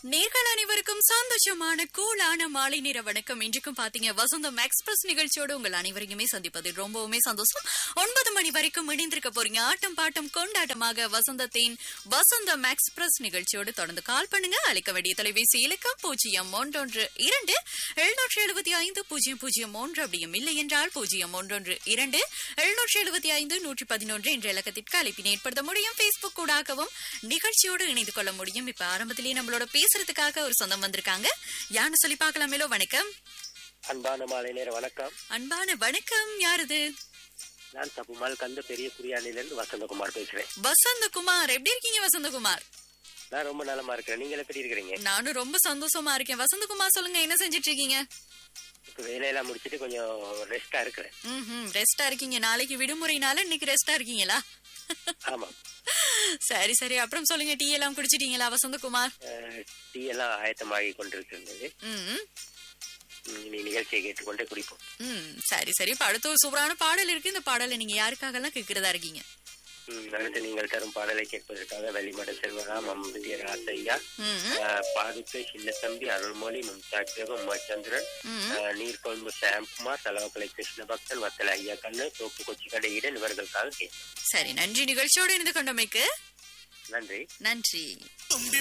நேர்கள் அனைவருக்கும் சந்தோஷமான கூலான மாலை நேர வணக்கம் இன்றைக்கும் பாத்தீங்க வசந்தம் எக்ஸ்பிரஸ் நிகழ்ச்சியோடு உங்கள் அனைவரையுமே சந்திப்பது ரொம்பவுமே சந்தோஷம் ஒன்பது மணி வரைக்கும் இணைந்திருக்க போறீங்க ஆட்டம் பாட்டம் கொண்டாட்டமாக வசந்தத்தின் வசந்தம் எக்ஸ்பிரஸ் நிகழ்ச்சியோடு தொடர்ந்து கால் பண்ணுங்க அழைக்க வேண்டிய தொலைபேசி இலக்கம் பூஜ்ஜியம் ஒன்றொன்று இரண்டு எழுநூற்றி எழுபத்தி ஐந்து பூஜ்ஜியம் பூஜ்ஜியம் ஒன்று அப்படியும் இல்லை என்றால் பூஜ்ஜியம் ஒன்றொன்று இரண்டு எழுநூற்றி எழுபத்தி ஐந்து நூற்றி பதினொன்று என்ற இலக்கத்திற்கு அழைப்பினை ஏற்படுத்த முடியும் பேஸ்புக் கூடாகவும் நிகழ்ச்சியோடு இணைந்து கொள்ள முடியும் இப்ப ஆரம்பத்திலேயே நம்மளோட பேசுறதுக்காக ஒரு சொந்தம் வந்திருக்காங்க யான்னு சொல்லி பார்க்கலாமேலோ வணக்கம் அன்பான மாலை நேர வணக்கம் அன்பான வணக்கம் யாரது நான் தப்புமால் கந்த பெரிய குரியானிலிருந்து வசந்தகுமார் பேசுறேன் வசந்தகுமார் எப்படி இருக்கீங்க வசந்தகுமார் நான் ரொம்ப நலமா இருக்கிறேன் நீங்க எப்படி இருக்கிறீங்க நானும் ரொம்ப சந்தோஷமா இருக்கேன் வசந்தகுமார் சொல்லுங்க என்ன செஞ்சிட்டு இருக்கீங்க இப்ப வேலையெல்லாம் முடிச்சிட்டு கொஞ்சம் ரெஸ்டா இருக்கிறேன் ம் ரெஸ்டா இருக்கீங்க நாளைக்கு விடுமுறைனால இன்னைக்கு ரெஸ்டா இருக்கீங்களா ஆமா சரி சரி அப்புறம் சொல்லுங்க டீ எல்லாம் குடிச்சிட்டீங்களா வசந்தகுமார் அஹ், டீ எல்லாம் ஆயத்தமாகி கொண்டிருக்கின்றது ம் ம், இனி நிகழ்ச்சியை கேட்டுக்கொண்டே குடிப்போம் ம் சரி சரி இப்ப அடுத்த ஒரு சூப்பரான பாடல் இருக்கு இந்த பாடலை நீங்க யாருக்காக எல்லாம் கேட்கிறதா இருக்கீங்க ம், அடுத்து நீங்கள் தரும் பாடலை கேட்பதற்காக வெளிமட செல்வராம் அம்புதிய ராசையா ம் அஹ், பாதுக்கை சின்னத்தம்பி அருள்மொழி மும்தாஜ் பேகம் உமாச்சந்திரன் ம் அஹ், நீர்கொழும்பு சாம்குமார் தலவக்கலை கிருஷ்ண பக்தன் வத்தல ஐயா கண்ணு தோப்பு கொச்சி கடை ஈடன் இவர்களுக்காக கேட்போம் சரி நன்றி நிகழ்ச்சியோடு இணைந்து கொண்டமைக்கு நன்றி நன்றி தும்பி